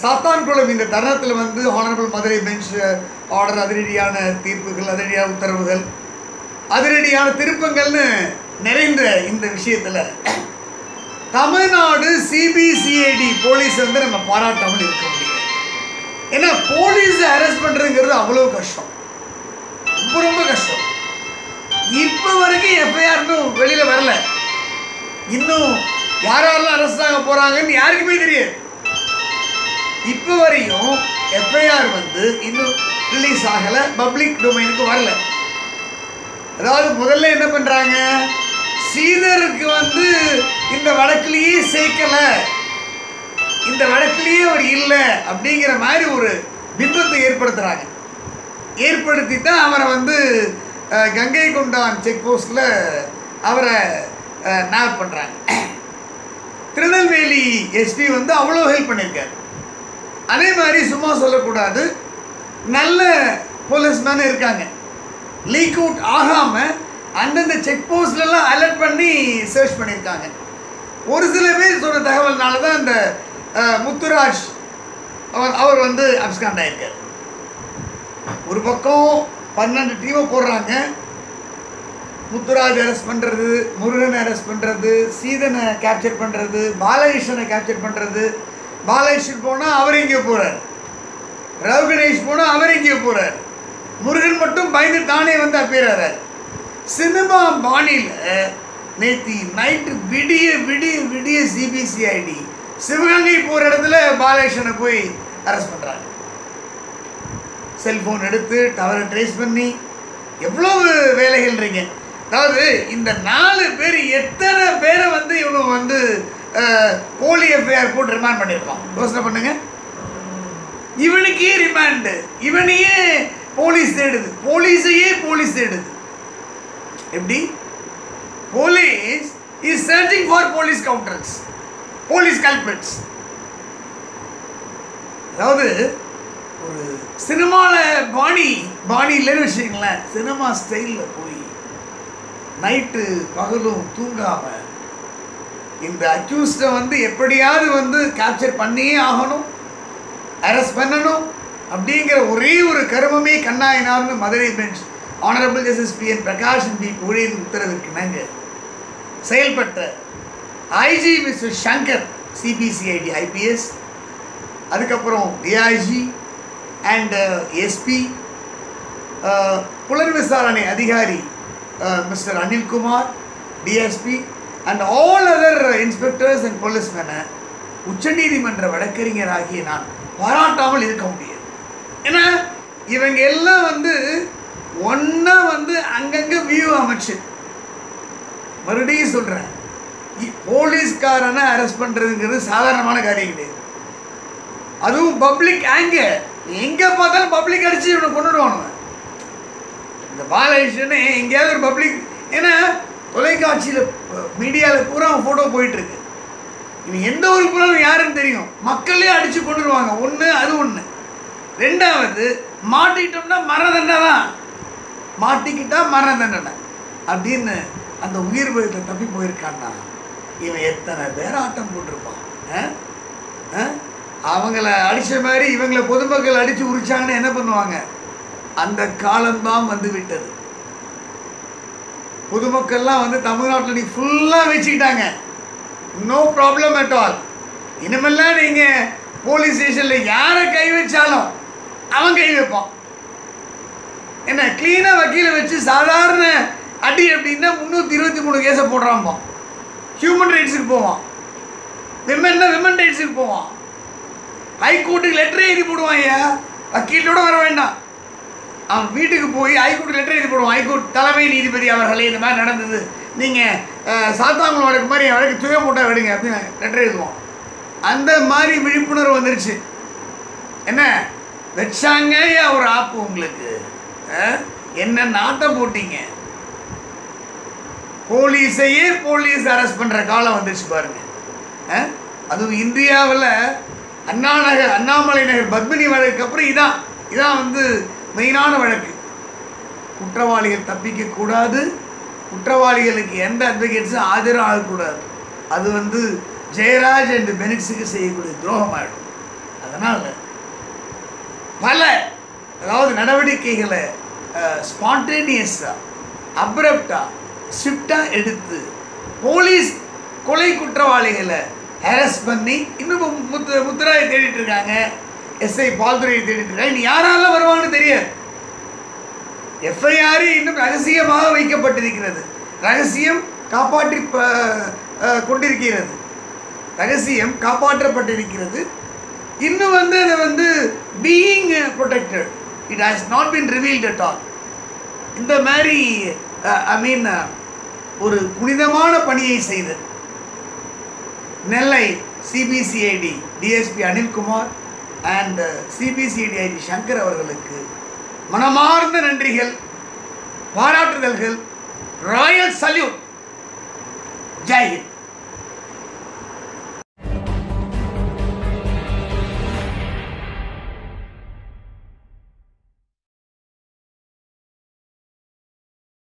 சாத்தான்குளம் இந்த தருணத்தில் வந்து ஹானரபிள் மதுரை பெஞ்ச் ஆர்டர் அதிரடியான தீர்ப்புகள் அதிரடியான உத்தரவுகள் அதிரடியான திருப்பங்கள்னு நிறைந்த இந்த விஷயத்தில் தமிழ்நாடு சிபிசிஐடி போலீஸ் வந்து நம்ம பாராட்டாமல் இருக்க முடியாது ஏன்னா போலீஸை அரெஸ்ட் பண்ணுறதுங்கிறது அவ்வளோ கஷ்டம் ரொம்ப ரொம்ப கஷ்டம் இப்போ வரைக்கும் எஃப்ஐஆர் இன்னும் வெளியில் வரல இன்னும் யார் யாரெல்லாம் அரெஸ்ட் ஆக போகிறாங்கன்னு யாருக்குமே தெரியாது இப்போ வரையும் எஃப்ஐஆர் வந்து இன்னும் ரிலீஸ் ஆகலை பப்ளிக் டொமைனுக்கு வரல அதாவது முதல்ல என்ன பண்ணுறாங்க ஸ்ரீதருக்கு வந்து இந்த வழக்கிலேயே சேர்க்கலை இந்த வழக்கிலேயே அவர் இல்லை அப்படிங்கிற மாதிரி ஒரு பிம்பத்தை ஏற்படுத்துகிறாங்க ஏற்படுத்தி தான் அவரை வந்து அஹ், கங்கை கொண்டான் செக் போஸ்டில் அவரை நாக் பண்ணுறாங்க திருநெல்வேலி எஸ்பி வந்து அவ்வளோ ஹெல்ப் பண்ணியிருக்காரு அதே மாதிரி சும்மா சொல்லக்கூடாது நல்ல போலீஸ்மேன் இருக்காங்க லீக் அவுட் ஆகாமல் அந்தந்த செக் போஸ்ட்லலாம் அலர்ட் பண்ணி சர்ச் பண்ணியிருக்காங்க ஒரு சில பேர் சொன்ன தகவல்னால தான் அந்த அஹ், முத்துராஜ் அவர் அவர் வந்து அப்ஸ்காண்ட் ஆயிருக்கார் ஒரு பக்கம் பன்னெண்டு டீமை போடுறாங்க முத்துராஜ் அரெஸ்ட் பண்ணுறது முருகனை அரெஸ்ட் பண்ணுறது சீதனை கேப்சர் பண்ணுறது பாலகிருஷ்ணனை கேப்சர் பண்ணுறது பாலகிருஷ்ணன் போனால் அவர் எங்கேயோ போகிறார் ரவு கணேஷ் போனால் அவர் எங்கேயோ போகிறார் முருகன் மட்டும் பயந்து தானே வந்து அப்பேறாரு சினிமா பாணியில் நேத்தி நைட்டு விடிய விடிய விடிய சிபிசிஐடி சிவகங்கை போகிற இடத்துல பாலகிருஷ்ணனை போய் அரெஸ்ட் பண்ணுறாங்க செல்ஃபோன் எடுத்து டவரை ட்ரேஸ் பண்ணி எவ்வளவு வேலைகள்ன்றீங்க அதாவது இந்த நாலு பேர் எத்தனை பேரை வந்து இவங்க வந்து அஹ், போலி எஃப்ஐஆர் போட்டு ரிமாண்ட் பண்ணியிருப்பான் யோசனை பண்ணுங்க இவனுக்கே ரிமாண்டு இவனையே போலீஸ் தேடுது போலீஸையே போலீஸ் தேடுது எப்படி police is searching for police counters police culprits அதாவது ஒரு சினிமாவில் பாணி பாணி இல்லைன்னு வச்சுங்களேன் சினிமா ஸ்டைலில் போய் நைட்டு பகலும் தூங்காமல் இந்த அக்யூஸ்டை வந்து எப்படியாவது வந்து கேப்சர் பண்ணியே ஆகணும் அரெஸ்ட் பண்ணணும் அப்படிங்கிற ஒரே ஒரு கருமமே கண்ணாயினார்னு Madurai bench honourable justice B N Prakashan B புகழின் உத்தரவிற்கு இணங்க செயல்பட்ட IG mister Shankar CBCID IPS அதுக்கப்புறம் டிஐஜி அண்ட் எஸ்பி புலன் விசாரணை அதிகாரி mister Anilkumar DSP and all other inspectors and போலீஸ்மேனை உச்சநீதிமன்ற வழக்கறிஞராகிய நான் பாராட்டாமல் இருக்க முடியாது ஏன்னா இவங்க எல்லாம் வந்து ஒன்றா வந்து அங்கங்கே வியூ அமைச்சு மறுபடியும் சொல்கிறேன் போலீஸ்காரனை அரெஸ்ட் பண்ணுறதுங்கிறது சாதாரணமான காரியம் கிடையாது அதுவும் பப்ளிக் ஆங்க எங்கே பார்த்தாலும் பப்ளிக் அடிச்சு இவனை கொண்டுடுவானுங்க இந்த பாலகிருஷ்ணனே எங்கேயாவது ஒரு பப்ளிக் ஏன்னா தொலைக்காட்சியில் மீடியாவில் பூரா ஃபோட்டோ போயிட்டுருக்கு இவன் எந்த ஒரு புலனும் யாருன்னு தெரியும் மக்களே அடித்து கொண்டுருவாங்க ஒன்று அது ஒன்று ரெண்டாவது மாட்டிக்கிட்டோம்னா மரண தண்டனை தான் மாட்டிக்கிட்டா மரண தண்டனை அப்படின்னு அந்த உயிர் பயத்தில் தப்பி போயிருக்கான்னா இவன் எத்தனை பேர் ஆட்டம் போட்டிருப்பான் ஆ? ஆ? அவங்கள அடித்த மாதிரி இவங்களை பொதுமக்கள் அடித்து உரிச்சாங்கன்னு என்ன பண்ணுவாங்க அந்த காலம்தான் வந்து விட்டது பொதுமக்கள்லாம் வந்து தமிழ்நாட்டில் நீ ஃபுல்லாக வச்சுக்கிட்டாங்க நோ ப்ராப்ளம் அட் ஆல் இனிமெல்லாம் நீங்கள் போலீஸ் ஸ்டேஷனில் யாரை கை வச்சாலும் அவன் கை வைப்பான் என்ன க்ளீனாக வக்கீலை வச்சு சாதாரண அடி அப்படின்னா முந்நூற்றி இருபத்தி மூணு கேஸை போடுறான்பான் ஹியூமன் ரைட்ஸுக்கு போவான் விமன்னா விமன் ரைட்ஸுக்கு போவான் ஹைகோர்ட்டுக்கு லெட்டரே எழுதி போடுவான் ஐயா வக்கீலோட வர வேண்டாம் அவன் வீட்டுக்கு போய் ஹைகோர்ட் லெட்டர் எழுதி போடுவான் ஹைகோர்ட் தலைமை நீதிபதி அவர்களே இந்த மாதிரி நடந்தது நீங்கள் சாத்தாங்குளம் வழக்கு மாதிரி என் வழக்கு துய மூட்டை விடுங்க அப்படின்னு லெட்டர் எழுதுவோம் அந்த மாதிரி விழிப்புணர்வு வந்துருச்சு என்ன வச்சாங்க ஏன் ஒரு ஆப்பு உங்களுக்கு அஹ்? என்ன நாட்டம் போட்டீங்க போலீஸையே போலீஸ் அரெஸ்ட் பண்ணுற காலம் வந்துருச்சு பாருங்க அஹ்? அதுவும் இந்தியாவில் அண்ணா நகர் அண்ணாமலை நகர் பத்மினி வழக்கு அப்புறம் இதான் இதான் வந்து மெயினான வழக்கு குற்றவாளிகள் தப்பிக்க கூடாது குற்றவாளிகளுக்கு எந்த அட்வொகேட்ஸும் ஆஜரும் ஆகக்கூடாது அது வந்து ஜெயராஜ் அண்ட் பெனிக்ஸுக்கு செய்யக்கூடிய துரோகமாயிடும் அதனால் பல அதாவது நடவடிக்கைகளை ஸ்பான்டேனியஸாக அப்ரப்டாக ஸ்விஃப்டாக எடுத்து போலீஸ் கொலை குற்றவாளிகளை ஹேரஸ் பண்ணி இன்னும் முத்து முத்துராயை தேடிட்டு இருக்காங்க எஸ்ஐ பால்துறையை தேடிட்டு இருக்காங்க நீ யாரால வருவாங்கன்னு தெரியாது எஃப்ஐஆர் இன்னும் ரகசியமாக வைக்கப்பட்டிருக்கிறது ரகசியம் காப்பாற்றி ப- அஹ், கொண்டிருக்கிறது ரகசியம் காப்பாற்றப்பட்டிருக்கிறது இன்னும் வந்து அதை வந்து being protected it has not been revealed at all இந்த மாதிரி ஐ மீன் ஒரு புனிதமான பணியை செய்து Nellai CBCID DSP Anilkumar and CBCID ID Shankar அவர்களுக்கு மனமார்ந்த நன்றிகள் பாராட்டுதல்கள் ராயல் சல்யூட் ஜெய் ஹிந்த்